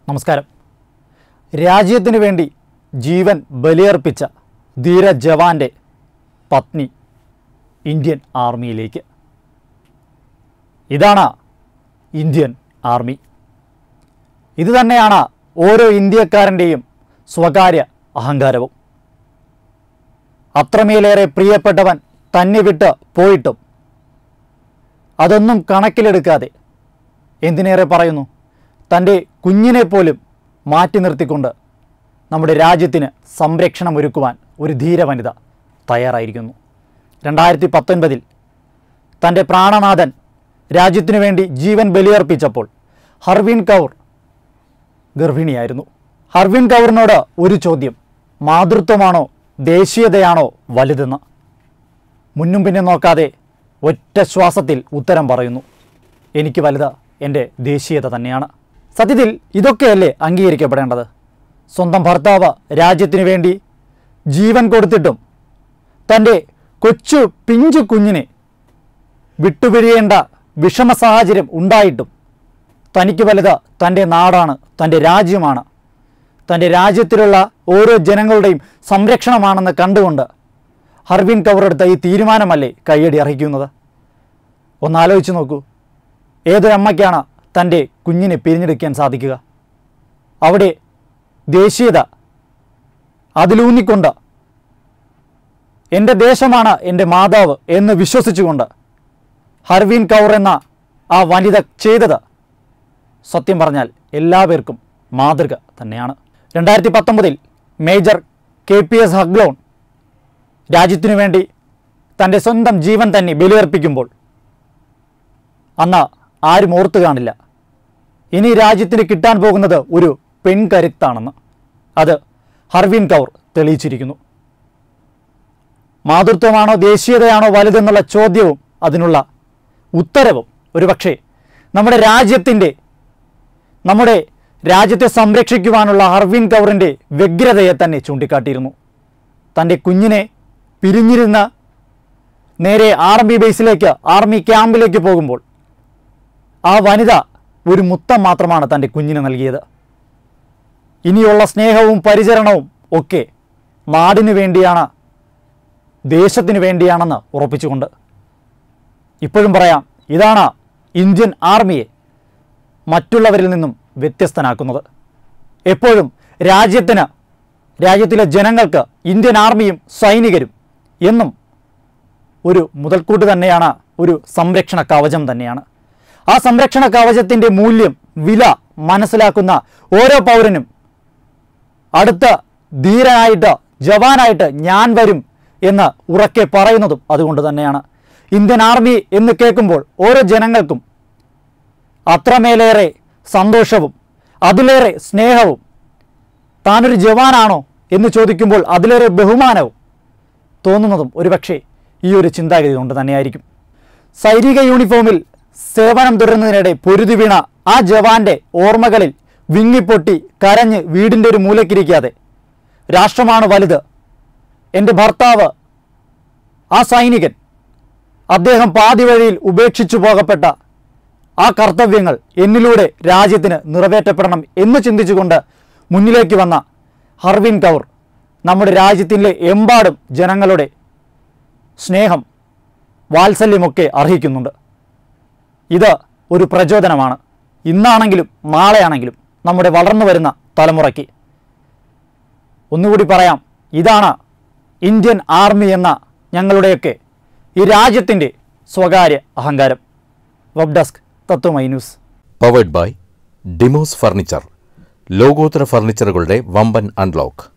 നമസ്കാരം രാജ്യത്തിന് വേണ്ടി ജീവൻ ബലിയർപ്പിച്ച ധീര ജവാന്റെ പത്നി ഇന്ത്യൻ ആർമിയിലേക്ക് ഇതാണ് ഇന്ത്യൻ ആർമി ഇത് തന്നെയാണ് ഓരോ ഇന്ത്യക്കാരൻ്റെയും സ്വകാര്യ അഹങ്കാരവും അത്രമേലേറെ പ്രിയപ്പെട്ടവൻ തന്നെ വിട്ട് പോയിട്ടും അതൊന്നും കണക്കിലെടുക്കാതെ എന്തിനേറെ പറയുന്നു തൻ്റെ കുഞ്ഞിനെ പോലും മാറ്റി നിർത്തിക്കൊണ്ട് നമ്മുടെ രാജ്യത്തിന് സംരക്ഷണം ഒരുക്കുവാൻ ഒരു ധീര വനിത തയ്യാറായിരിക്കുന്നു രണ്ടായിരത്തി പത്തൊൻപതിൽ തൻ്റെ പ്രാണനാഥൻ രാജ്യത്തിനു വേണ്ടി ജീവൻ ബലിയർപ്പിച്ചപ്പോൾ ഹർവിൻ കൗർ ഗർഭിണിയായിരുന്നു ഹർവിൻ കൗറിനോട് ഒരു ചോദ്യം മാതൃത്വമാണോ ദേശീയതയാണോ വലുതെന്ന് മുന്നും പിന്നും നോക്കാതെ ഒറ്റ ശ്വാസത്തിൽ ഉത്തരം പറയുന്നു എനിക്ക് വലുത് എൻ്റെ ദേശീയത തന്നെയാണ് സത്യത്തിൽ ഇതൊക്കെയല്ലേ അംഗീകരിക്കപ്പെടേണ്ടത് സ്വന്തം ഭർത്താവ് രാജ്യത്തിന് വേണ്ടി ജീവൻ കൊടുത്തിട്ടും തൻ്റെ കൊച്ചു പിഞ്ചു കുഞ്ഞിനെ വിട്ടുപിരിയേണ്ട വിഷമ സാഹചര്യം ഉണ്ടായിട്ടും തനിക്ക് വലുത് തൻ്റെ നാടാണ് തൻ്റെ രാജ്യമാണ് തൻ്റെ രാജ്യത്തിലുള്ള ഓരോ ജനങ്ങളുടെയും സംരക്ഷണമാണെന്ന് കണ്ടുകൊണ്ട് ഹർവിൻ കൗർ എടുത്ത ഈ തീരുമാനമല്ലേ കയ്യടി അർഹിക്കുന്നത് ഒന്നാലോചിച്ച് നോക്കൂ ഏതൊരമ്മയ്ക്കാണ് തൻ്റെ കുഞ്ഞിനെ പിരിഞ്ഞെടുക്കാൻ സാധിക്കുക അവിടെ ദേശീയത അതിലൂന്നിക്കൊണ്ട് എൻ്റെ ദേശമാണ് എൻ്റെ മാതാവ് എന്ന് വിശ്വസിച്ചുകൊണ്ട് ഹർവീൻ കൗർ എന്ന ആ വനിത ചെയ്തത് സത്യം പറഞ്ഞാൽ എല്ലാവർക്കും മാതൃക തന്നെയാണ് രണ്ടായിരത്തി പത്തൊമ്പതിൽ മേജർ കെ പി എസ് ഹഗ്ലോൺ രാജ്യത്തിനു വേണ്ടി തൻ്റെ സ്വന്തം ജീവൻ തന്നെ ബലിയർപ്പിക്കുമ്പോൾ അന്ന് ആരും ഓർത്തു കാണില്ല ഇനി രാജ്യത്തിന് കിട്ടാൻ പോകുന്നത് ഒരു പെൺകരുത്താണെന്ന് അത് ഹർവിൻ കൗർ തെളിയിച്ചിരിക്കുന്നു മാതൃത്വമാണോ ദേശീയതയാണോ വലുതെന്നുള്ള ചോദ്യവും അതിനുള്ള ഉത്തരവും ഒരുപക്ഷെ നമ്മുടെ രാജ്യത്തിൻ്റെ നമ്മുടെ രാജ്യത്തെ സംരക്ഷിക്കുവാനുള്ള ഹർവിൻ കൗറിൻ്റെ വ്യഗ്രതയെ തന്നെ ചൂണ്ടിക്കാട്ടിയിരുന്നു തൻ്റെ കുഞ്ഞിനെ പിരിഞ്ഞിരുന്ന് നേരെ ആർമി ബേസിലേക്ക് ആർമി ക്യാമ്പിലേക്ക് പോകുമ്പോൾ ആ വനിത ഒരു മുത്തം മാത്രമാണ് തൻ്റെ കുഞ്ഞിന് നൽകിയത് ഇനിയുള്ള സ്നേഹവും പരിചരണവും ഒക്കെ നാടിനു വേണ്ടിയാണ് ദേശത്തിന് വേണ്ടിയാണെന്ന് ഉറപ്പിച്ചുകൊണ്ട് ഇപ്പോഴും പറയാം ഇതാണ് ഇന്ത്യൻ ആർമിയെ മറ്റുള്ളവരിൽ നിന്നും വ്യത്യസ്തനാക്കുന്നത് എപ്പോഴും രാജ്യത്തിന് രാജ്യത്തിലെ ജനങ്ങൾക്ക് ഇന്ത്യൻ ആർമിയും സൈനികരും എന്നും ഒരു മുതൽക്കൂട്ട് തന്നെയാണ് ഒരു സംരക്ഷണ കവചം തന്നെയാണ് ആ സംരക്ഷണ കവചത്തിൻ്റെ മൂല്യം വില മനസ്സിലാക്കുന്ന ഓരോ പൗരനും അടുത്ത ധീരനായിട്ട് ജവാനായിട്ട് ഞാൻ വരും എന്ന് ഉറക്കെ പറയുന്നതും അതുകൊണ്ട് തന്നെയാണ് ഇന്ത്യൻ ആർമി എന്ന് കേൾക്കുമ്പോൾ ഓരോ ജനങ്ങൾക്കും അത്രമേലേറെ സന്തോഷവും അതിലേറെ സ്നേഹവും താനൊരു ജവാനാണോ എന്ന് ചോദിക്കുമ്പോൾ അതിലേറെ ബഹുമാനവും തോന്നുന്നതും ഒരുപക്ഷെ ഈ ഒരു ചിന്താഗതി കൊണ്ട് തന്നെയായിരിക്കും സൈനിക യൂണിഫോമിൽ സേവനം തുടരുന്നതിനിടെ പൊരുതി വീണ ആ ജവാന്റെ ഓർമ്മകളിൽ വിങ്ങിപ്പൊട്ടി കരഞ്ഞ് വീടിൻ്റെ ഒരു മൂലക്കിരിക്കാതെ രാഷ്ട്രമാണ് വലുത് എൻ്റെ ഭർത്താവ് ആ സൈനികൻ അദ്ദേഹം പാതി വഴിയിൽ ഉപേക്ഷിച്ചു പോകപ്പെട്ട ആ കർത്തവ്യങ്ങൾ എന്നിലൂടെ രാജ്യത്തിന് നിറവേറ്റപ്പെടണം എന്ന് ചിന്തിച്ചുകൊണ്ട് മുന്നിലേക്ക് വന്ന ഹർവിൻ കൗർ നമ്മുടെ രാജ്യത്തിലെ എമ്പാടും ജനങ്ങളുടെ സ്നേഹം വാത്സല്യമൊക്കെ അർഹിക്കുന്നുണ്ട് ഇത് ഒരു പ്രചോദനമാണ് ഇന്നാണെങ്കിലും നാളെയാണെങ്കിലും നമ്മുടെ വളർന്നു വരുന്ന തലമുറയ്ക്ക് ഒന്നുകൂടി പറയാം ഇതാണ് ഇന്ത്യൻ ആർമി എന്ന ഞങ്ങളുടെയൊക്കെ ഈ രാജ്യത്തിൻ്റെ സ്വകാര്യ അഹങ്കാരം വെബ് ഡെസ്ക് തത്വമൈ ന്യൂസ് പവേഡ് ബൈ ഡിമോസ് ഫർണിച്ചർ ലോകോത്തര ഫർണിച്ചറുകളുടെ വമ്പൻ അൺലോക്ക്